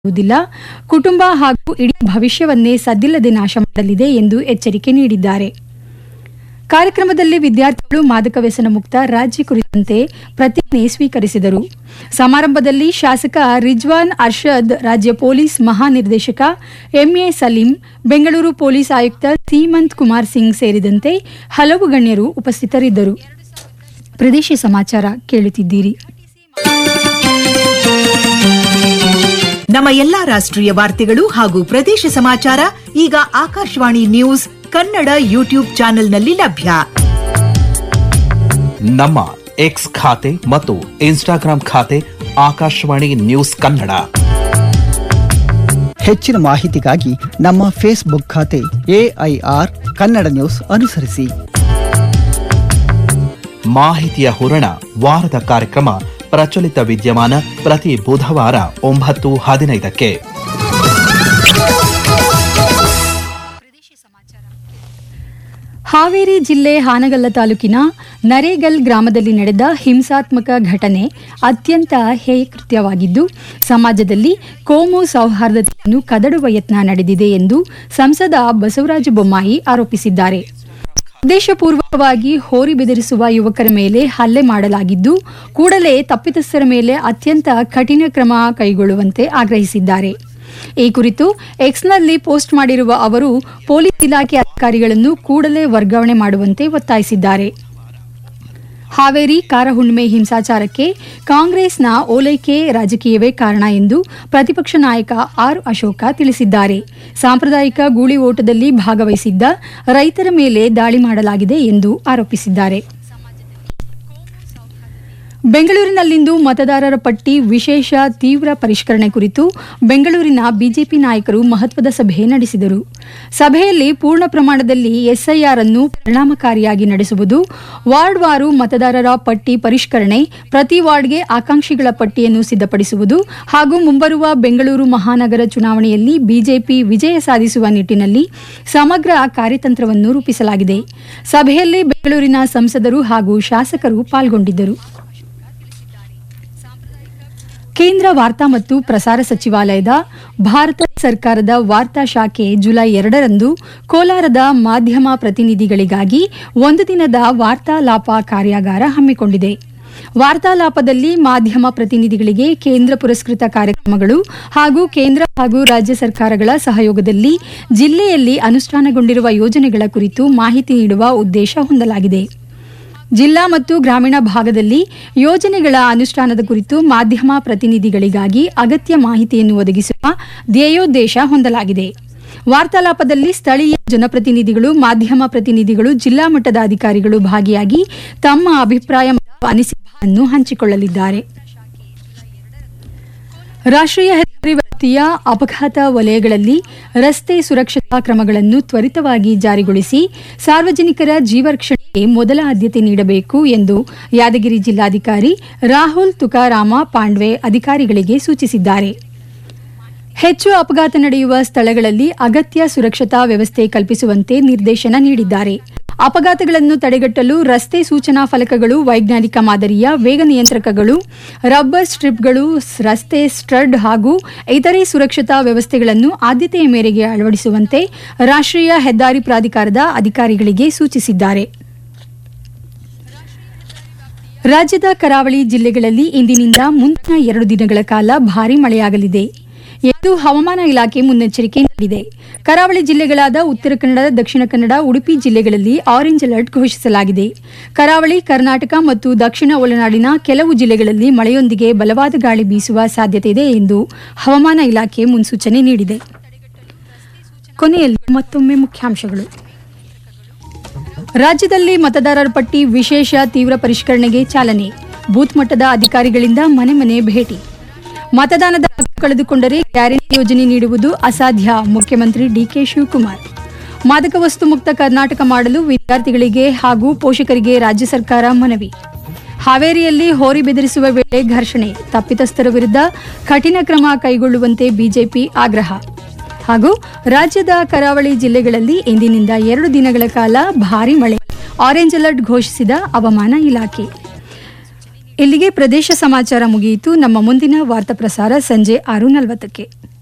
ಮಾಡುವುದಿಲ್ಲ ಕುಟುಂಬ ಹಾಗೂ ಇಡೀ ಭವಿಷ್ಯವನ್ನೇ ಸದ್ದಿಲ್ಲದೆ ನಾಶ ಮಾಡಲಿದೆ ಎಂದು ಎಚ್ಚರಿಕೆ ನೀಡಿದ್ದಾರೆ ಕಾರ್ಯಕ್ರಮದಲ್ಲಿ ವಿದ್ಯಾರ್ಥಿಗಳು ಮಾದಕ ವ್ಯಸನ ಮುಕ್ತ ರಾಜ್ಯ ಕುರಿತಂತೆ ಪ್ರತಿಜ್ಞೆ ಸ್ವೀಕರಿಸಿದರು ಸಮಾರಂಭದಲ್ಲಿ ಶಾಸಕ ರಿಜ್ವಾನ್ ಅರ್ಷದ್ ರಾಜ್ಯ ಪೊಲೀಸ್ ಮಹಾನಿರ್ದೇಶಕ ಎಂಎ ಸಲೀಂ ಬೆಂಗಳೂರು ಪೊಲೀಸ್ ಆಯುಕ್ತ ಸೀಮಂತ್ ಕುಮಾರ್ ಸಿಂಗ್ ಸೇರಿದಂತೆ ಹಲವು ಗಣ್ಯರು ಉಪಸ್ಥಿತರಿದ್ದರು ಪ್ರದೇಶ ಸಮಾಚಾರ ಕೇಳುತ್ತಿದ್ದೀರಿ ನಮ್ಮ ಎಲ್ಲಾ ರಾಷ್ಟ್ರೀಯ ವಾರ್ತೆಗಳು ಹಾಗೂ ಪ್ರದೇಶ ಸಮಾಚಾರ ಈಗ ಆಕಾಶವಾಣಿ ನ್ಯೂಸ್ ಕನ್ನಡ ಯೂಟ್ಯೂಬ್ ಚಾನೆಲ್ನಲ್ಲಿ ಲಭ್ಯ ನಮ್ಮ ಎಕ್ಸ್ ಖಾತೆ ಮತ್ತು ಇನ್ಸ್ಟಾಗ್ರಾಂ ಖಾತೆ ಆಕಾಶವಾಣಿ ನ್ಯೂಸ್ ಕನ್ನಡ ಹೆಚ್ಚಿನ ಮಾಹಿತಿಗಾಗಿ ನಮ್ಮ ಫೇಸ್ಬುಕ್ ಖಾತೆ ಎಐಆರ್ ಕನ್ನಡ ನ್ಯೂಸ್ ಅನುಸರಿಸಿ ಮಾಹಿತಿಯ ಹೂರಣ ವಾರದ ಕಾರ್ಯಕ್ರಮ ಪ್ರಚಲಿತ ವಿದ್ಯಮಾನ ಪ್ರತಿ ಬುಧವಾರ ಒಂಬತ್ತು ಹದಿನೈದಕ್ಕೆ ಹಾವೇರಿ ಜಿಲ್ಲೆ ಹಾನಗಲ್ಲ ತಾಲೂಕಿನ ನರೇಗಲ್ ಗ್ರಾಮದಲ್ಲಿ ನಡೆದ ಹಿಂಸಾತ್ಮಕ ಘಟನೆ ಅತ್ಯಂತ ಹೇಯ ಕೃತ್ಯವಾಗಿದ್ದು ಸಮಾಜದಲ್ಲಿ ಕೋಮು ಸೌಹಾರ್ದತೆಯನ್ನು ಕದಡುವ ಯತ್ನ ನಡೆದಿದೆ ಎಂದು ಸಂಸದ ಬಸವರಾಜ ಬೊಮ್ಮಾಯಿ ಆರೋಪಿಸಿದ್ದಾರೆ ಉದ್ದೇಶಪೂರ್ವಕವಾಗಿ ಹೋರಿ ಬೆದರಿಸುವ ಯುವಕರ ಮೇಲೆ ಹಲ್ಲೆ ಮಾಡಲಾಗಿದ್ದು ಕೂಡಲೇ ತಪ್ಪಿತಸ್ಥರ ಮೇಲೆ ಅತ್ಯಂತ ಕಠಿಣ ಕ್ರಮ ಕೈಗೊಳ್ಳುವಂತೆ ಆಗ್ರಹಿಸಿದ್ದಾರೆ ಈ ಕುರಿತು ಎಕ್ಸ್ನಲ್ಲಿ ಪೋಸ್ಟ್ ಮಾಡಿರುವ ಅವರು ಪೊಲೀಸ್ ಇಲಾಖೆ ಅಧಿಕಾರಿಗಳನ್ನು ಕೂಡಲೇ ವರ್ಗಾವಣೆ ಮಾಡುವಂತೆ ಒತ್ತಾಯಿಸಿದ್ದಾರೆ ಹಾವೇರಿ ಕಾರಹುಣ್ಣಿಮೆ ಹಿಂಸಾಚಾರಕ್ಕೆ ಕಾಂಗ್ರೆಸ್ನ ಓಲೈಕೆ ರಾಜಕೀಯವೇ ಕಾರಣ ಎಂದು ಪ್ರತಿಪಕ್ಷ ನಾಯಕ ಆರ್ ಅಶೋಕ ತಿಳಿಸಿದ್ದಾರೆ ಸಾಂಪ್ರದಾಯಿಕ ಗೂಳಿ ಓಟದಲ್ಲಿ ಭಾಗವಹಿಸಿದ್ದ ರೈತರ ಮೇಲೆ ದಾಳಿ ಮಾಡಲಾಗಿದೆ ಎಂದು ಆರೋಪಿಸಿದ್ದಾರೆ ಬೆಂಗಳೂರಿನಲ್ಲಿಂದು ಮತದಾರರ ಪಟ್ಟಿ ವಿಶೇಷ ತೀವ್ರ ಪರಿಷ್ಕರಣೆ ಕುರಿತು ಬೆಂಗಳೂರಿನ ಬಿಜೆಪಿ ನಾಯಕರು ಮಹತ್ವದ ಸಭೆ ನಡೆಸಿದರು ಸಭೆಯಲ್ಲಿ ಪೂರ್ಣ ಪ್ರಮಾಣದಲ್ಲಿ ಎಸ್ಐಆರ್ ಅನ್ನು ಪರಿಣಾಮಕಾರಿಯಾಗಿ ನಡೆಸುವುದು ವಾರ್ಡ್ವಾರು ಮತದಾರರ ಪಟ್ಟಿ ಪರಿಷ್ಕರಣೆ ಪ್ರತಿ ವಾರ್ಡ್ಗೆ ಆಕಾಂಕ್ಷಿಗಳ ಪಟ್ಟಿಯನ್ನು ಸಿದ್ಧಪಡಿಸುವುದು ಹಾಗೂ ಮುಂಬರುವ ಬೆಂಗಳೂರು ಮಹಾನಗರ ಚುನಾವಣೆಯಲ್ಲಿ ಬಿಜೆಪಿ ವಿಜಯ ಸಾಧಿಸುವ ನಿಟ್ಟಿನಲ್ಲಿ ಸಮಗ್ರ ಕಾರ್ಯತಂತ್ರವನ್ನು ರೂಪಿಸಲಾಗಿದೆ ಸಭೆಯಲ್ಲಿ ಬೆಂಗಳೂರಿನ ಸಂಸದರು ಹಾಗೂ ಶಾಸಕರು ಪಾಲ್ಗೊಂಡಿದ್ದರು ಕೇಂದ್ರ ವಾರ್ತಾ ಮತ್ತು ಪ್ರಸಾರ ಸಚಿವಾಲಯದ ಭಾರತ ಸರ್ಕಾರದ ವಾರ್ತಾ ಶಾಖೆ ಜುಲೈ ಎರಡರಂದು ಕೋಲಾರದ ಮಾಧ್ಯಮ ಪ್ರತಿನಿಧಿಗಳಿಗಾಗಿ ಒಂದು ದಿನದ ವಾರ್ತಾಲಾಪ ಕಾರ್ಯಾಗಾರ ಹಮ್ಮಿಕೊಂಡಿದೆ ವಾರ್ತಾಲಾಪದಲ್ಲಿ ಮಾಧ್ಯಮ ಪ್ರತಿನಿಧಿಗಳಿಗೆ ಕೇಂದ್ರ ಪುರಸ್ಕೃತ ಕಾರ್ಯಕ್ರಮಗಳು ಹಾಗೂ ಕೇಂದ್ರ ಹಾಗೂ ರಾಜ್ಯ ಸರ್ಕಾರಗಳ ಸಹಯೋಗದಲ್ಲಿ ಜಿಲ್ಲೆಯಲ್ಲಿ ಅನುಷ್ಠಾನಗೊಂಡಿರುವ ಯೋಜನೆಗಳ ಕುರಿತು ಮಾಹಿತಿ ನೀಡುವ ಉದ್ದೇಶ ಹೊಂದಲಾಗಿದೆ ಜಿಲ್ಲಾ ಮತ್ತು ಗ್ರಾಮೀಣ ಭಾಗದಲ್ಲಿ ಯೋಜನೆಗಳ ಅನುಷ್ಠಾನದ ಕುರಿತು ಮಾಧ್ಯಮ ಪ್ರತಿನಿಧಿಗಳಿಗಾಗಿ ಅಗತ್ಯ ಮಾಹಿತಿಯನ್ನು ಒದಗಿಸುವ ಧ್ಯೇಯೋದ್ದೇಶ ಹೊಂದಲಾಗಿದೆ ವಾರ್ತಾಲಾಪದಲ್ಲಿ ಸ್ಥಳೀಯ ಜನಪ್ರತಿನಿಧಿಗಳು ಮಾಧ್ಯಮ ಪ್ರತಿನಿಧಿಗಳು ಜಿಲ್ಲಾ ಮಟ್ಟದ ಅಧಿಕಾರಿಗಳು ಭಾಗಿಯಾಗಿ ತಮ್ಮ ಅಭಿಪ್ರಾಯ ಮತ್ತು ಅನಿಸಿಕೆಗಳನ್ನು ಹಂಚಿಕೊಳ್ಳಲಿದ್ದಾರೆ ರಾಷ್ಟ್ರೀಯ ಹೆದ್ದಾರಿ ವ್ಯಾಪ್ತಿಯ ಅಪಘಾತ ವಲಯಗಳಲ್ಲಿ ರಸ್ತೆ ಸುರಕ್ಷತಾ ಕ್ರಮಗಳನ್ನು ತ್ವರಿತವಾಗಿ ಜಾರಿಗೊಳಿಸಿ ಸಾರ್ವಜನಿಕರ ಜೀವರಕ್ಷಣೆಗೆ ಮೊದಲ ಆದ್ಯತೆ ನೀಡಬೇಕು ಎಂದು ಯಾದಗಿರಿ ಜಿಲ್ಲಾಧಿಕಾರಿ ರಾಹುಲ್ ತುಕಾರಾಮ ಪಾಂಡ್ವೆ ಅಧಿಕಾರಿಗಳಿಗೆ ಸೂಚಿಸಿದ್ದಾರೆ ಹೆಚ್ಚು ಅಪಘಾತ ನಡೆಯುವ ಸ್ಥಳಗಳಲ್ಲಿ ಅಗತ್ಯ ಸುರಕ್ಷತಾ ವ್ಯವಸ್ಥೆ ಕಲ್ಪಿಸುವಂತೆ ನಿರ್ದೇಶನ ನೀಡಿದ್ದಾರೆ ಅಪಘಾತಗಳನ್ನು ತಡೆಗಟ್ಟಲು ರಸ್ತೆ ಸೂಚನಾ ಫಲಕಗಳು ವೈಜ್ಞಾನಿಕ ಮಾದರಿಯ ವೇಗ ನಿಯಂತ್ರಕಗಳು ರಬ್ಬರ್ ಸ್ಟ್ರಿಪ್ಗಳು ರಸ್ತೆ ಸ್ಟಡ್ ಹಾಗೂ ಇತರೆ ಸುರಕ್ಷತಾ ವ್ಯವಸ್ಥೆಗಳನ್ನು ಆದ್ಯತೆಯ ಮೇರೆಗೆ ಅಳವಡಿಸುವಂತೆ ರಾಷ್ಟ್ರೀಯ ಹೆದ್ದಾರಿ ಪ್ರಾಧಿಕಾರದ ಅಧಿಕಾರಿಗಳಿಗೆ ಸೂಚಿಸಿದ್ದಾರೆ ರಾಜ್ಯದ ಕರಾವಳಿ ಜಿಲ್ಲೆಗಳಲ್ಲಿ ಇಂದಿನಿಂದ ಮುಂದಿನ ಎರಡು ದಿನಗಳ ಕಾಲ ಭಾರೀ ಮಳೆಯಾಗಲಿದೆ ಎಂದು ಹವಾಮಾನ ಇಲಾಖೆ ಮುನ್ನೆಚ್ಚರಿಕೆ ನೀಡಿದೆ ಕರಾವಳಿ ಜಿಲ್ಲೆಗಳಾದ ಉತ್ತರ ಕನ್ನಡ ದಕ್ಷಿಣ ಕನ್ನಡ ಉಡುಪಿ ಜಿಲ್ಲೆಗಳಲ್ಲಿ ಆರೆಂಜ್ ಅಲರ್ಟ್ ಘೋಷಿಸಲಾಗಿದೆ ಕರಾವಳಿ ಕರ್ನಾಟಕ ಮತ್ತು ದಕ್ಷಿಣ ಒಳನಾಡಿನ ಕೆಲವು ಜಿಲ್ಲೆಗಳಲ್ಲಿ ಮಳೆಯೊಂದಿಗೆ ಬಲವಾದ ಗಾಳಿ ಬೀಸುವ ಸಾಧ್ಯತೆ ಇದೆ ಎಂದು ಹವಾಮಾನ ಇಲಾಖೆ ಮುನ್ಸೂಚನೆ ನೀಡಿದೆ ಕೊನೆಯಲ್ಲಿ ಮತ್ತೊಮ್ಮೆ ಮುಖ್ಯಾಂಶಗಳು ರಾಜ್ಯದಲ್ಲಿ ಮತದಾರರ ಪಟ್ಟಿ ವಿಶೇಷ ತೀವ್ರ ಪರಿಷ್ಕರಣೆಗೆ ಚಾಲನೆ ಬೂತ್ ಮಟ್ಟದ ಅಧಿಕಾರಿಗಳಿಂದ ಮನೆ ಮನೆ ಭೇಟಿ ಮತದಾನದ ಹಕ್ಕು ಕಳೆದುಕೊಂಡರೆ ಗ್ಯಾರಂಟಿ ಯೋಜನೆ ನೀಡುವುದು ಅಸಾಧ್ಯ ಮುಖ್ಯಮಂತ್ರಿ ಡಿಕೆ ಶಿವಕುಮಾರ್ ಮಾದಕ ವಸ್ತು ಮುಕ್ತ ಕರ್ನಾಟಕ ಮಾಡಲು ವಿದ್ಯಾರ್ಥಿಗಳಿಗೆ ಹಾಗೂ ಪೋಷಕರಿಗೆ ರಾಜ್ಯ ಸರ್ಕಾರ ಮನವಿ ಹಾವೇರಿಯಲ್ಲಿ ಹೋರಿ ಬೆದರಿಸುವ ವೇಳೆ ಘರ್ಷಣೆ ತಪ್ಪಿತಸ್ಥರ ವಿರುದ್ಧ ಕಠಿಣ ಕ್ರಮ ಕೈಗೊಳ್ಳುವಂತೆ ಬಿಜೆಪಿ ಆಗ್ರಹ ಹಾಗೂ ರಾಜ್ಯದ ಕರಾವಳಿ ಜಿಲ್ಲೆಗಳಲ್ಲಿ ಇಂದಿನಿಂದ ಎರಡು ದಿನಗಳ ಕಾಲ ಭಾರೀ ಮಳೆ ಆರೆಂಜ್ ಅಲರ್ಟ್ ಘೋಷಿಸಿದ ಹವಾಮಾನ ಇಲಾಖೆ ಇಲ್ಲಿಗೆ ಪ್ರದೇಶ ಸಮಾಚಾರ ಮುಗಿಯಿತು ನಮ್ಮ ಮುಂದಿನ ವಾರ್ತಾ ಪ್ರಸಾರ ಸಂಜೆ ಆರು ನಲವತ್ತಕ್ಕೆ